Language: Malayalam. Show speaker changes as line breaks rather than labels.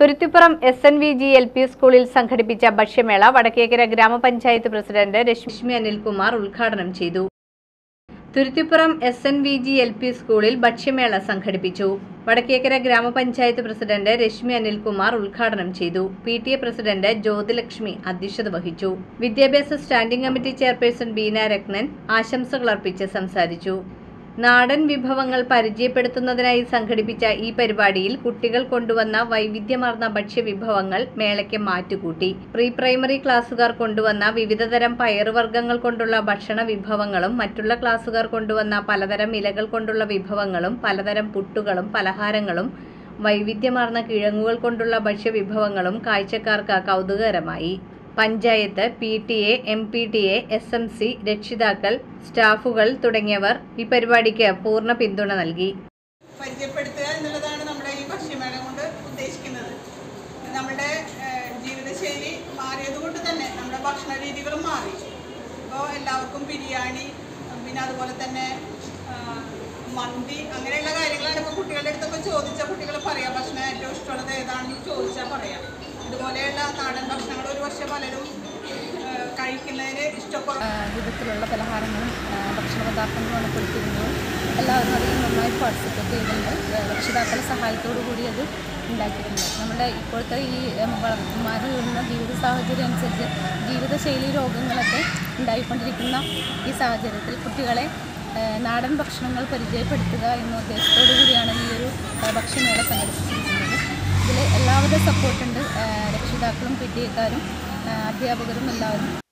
Thuruthipuram S N V G L P സ്കൂളിൽ സംഘടിപ്പിച്ച ഭക്ഷ്യമേള വടക്കേക്കര ഗ്രാമപഞ്ചായത്ത് പ്രസിഡന്റ് രശ്മി അനിൽകുമാർ ഉദ്ഘാടനം ചെയ്തു തുരുത്തിപ്പുറം S N V G L P സ്കൂളിൽ ഭക്ഷ്യമേള സംഘടിപ്പിച്ചു വടക്കേക്കര ഗ്രാമപഞ്ചായത്ത് പ്രസിഡന്റ് രശ്മി അനിൽകുമാർ ഉദ്ഘാടനം ചെയ്തു P T A president Jyothilakshmi അധ്യക്ഷത വഹിച്ചു വിദ്യാഭ്യാസ standing committee chairperson Beena Rathnan ആശംസകൾ അർപ്പിച്ച് സംസാരിച്ചു നാടൻ വിഭവങ്ങൾ പരിചയപ്പെടുത്തുന്നതിനായി സംഘടിപ്പിച്ച ഈ പരിപാടിയിൽ കുട്ടികൾ കൊണ്ടുവന്ന വൈവിധ്യമാർന്ന ഭക്ഷ്യവിഭവങ്ങൾ മേളയ്ക്ക് മാറ്റുകൂട്ടി പ്രീ പ്രൈമറി ക്ലാസ്സുകാർ കൊണ്ടുവന്ന വിവിധതരം പയറുവർഗ്ഗങ്ങൾ കൊണ്ടുള്ള ഭക്ഷണ വിഭവങ്ങളും മറ്റുള്ള ക്ലാസ്സുകാർ കൊണ്ടുവന്ന പലതരം ഇലകൾ കൊണ്ടുള്ള വിഭവങ്ങളും പലതരം പുട്ടുകളും പലഹാരങ്ങളും വൈവിധ്യമാർന്ന കിഴങ്ങുകൾ കൊണ്ടുള്ള ഭക്ഷ്യവിഭവങ്ങളും കാഴ്ചക്കാർക്ക് കൗതുകകരമായി panchayat P T A M P T A S M C രക്ഷിതാക്കൾ സ്റ്റാഫുകൾ തുടങ്ങിയവർ ഈ പരിപാടിക്ക് പൂർണ്ണ പിന്തുണ നൽകി
പരിചയപ്പെടുത്തുക എന്നുള്ളതാണ് നമ്മുടെ ഈ ഭക്ഷ്യമേള കൊണ്ട് ഉദ്ദേശിക്കുന്നത് നമ്മുടെ ഏഹ്, ജീവിതശൈലി മാറിയതുകൊണ്ട് തന്നെ നമ്മുടെ ഭക്ഷണ രീതികളും മാറി ഇപ്പോൾ എല്ലാവർക്കും ബിരിയാണി പിന്നെ അതുപോലെ തന്നെ ആ, മന്തി അങ്ങനെയുള്ള കാര്യങ്ങളാണ് ഇപ്പോൾ കുട്ടികളുടെ അടുത്തൊക്കെ ചോദിച്ചാൽ കുട്ടികൾ പറയാം ഭക്ഷണം ഏറ്റവും ഇഷ്ടമുള്ളത് ഏതാണെന്ന് ചോദിച്ചാൽ പറയാം ഇതുപോലെയുള്ള നാടൻ ഭക്ഷണങ്ങൾ ഒരു പക്ഷേ പലരും ഏഹ്, കഴിക്കുന്നതിന് ഇഷ്ടപ്പെടും
ആ, വിധത്തിലുള്ള പലഹാരങ്ങളും ആ, ഭക്ഷണ പദാർത്ഥങ്ങളും ഉൾപ്പെടുത്തിയിരുന്നു എല്ലാവരും അതിൽ നന്നായി പാർട്ടിസിപ്പേറ്റ് ചെയ്തിട്ടുണ്ട് ആ, രക്ഷിതാക്കളുടെ സഹായത്തോടു കൂടി അത് ഉണ്ടാക്കിയിട്ടുണ്ട് നമ്മുടെ ഇപ്പോഴത്തെ ഈ ഉം, വള- മാറി വരുന്ന ജീവിത സാഹചര്യം അനുസരിച്ച് ജീവിതശൈലി രോഗങ്ങളൊക്കെ ഉണ്ടായിക്കൊണ്ടിരിക്കുന്ന ഈ സാഹചര്യത്തിൽ കുട്ടികളെ ആ, നാടൻ ഭക്ഷണങ്ങൾ പരിചയപ്പെടുത്തുക എന്ന ഉദ്ദേശത്തോടു കൂടിയാണ് ഈ ഒരു ആ, ഭക്ഷ്യമേള സംഘടിപ്പിച്ചിരിക്കുന്നത് ഇതിൽ എല്ലാവരുടെ സപ്പോർട്ടുണ്ട് ആ, രക്ഷിതാക്കളും പി ടി എക്കാരും അധ്യാപകരും എല്ലാവരും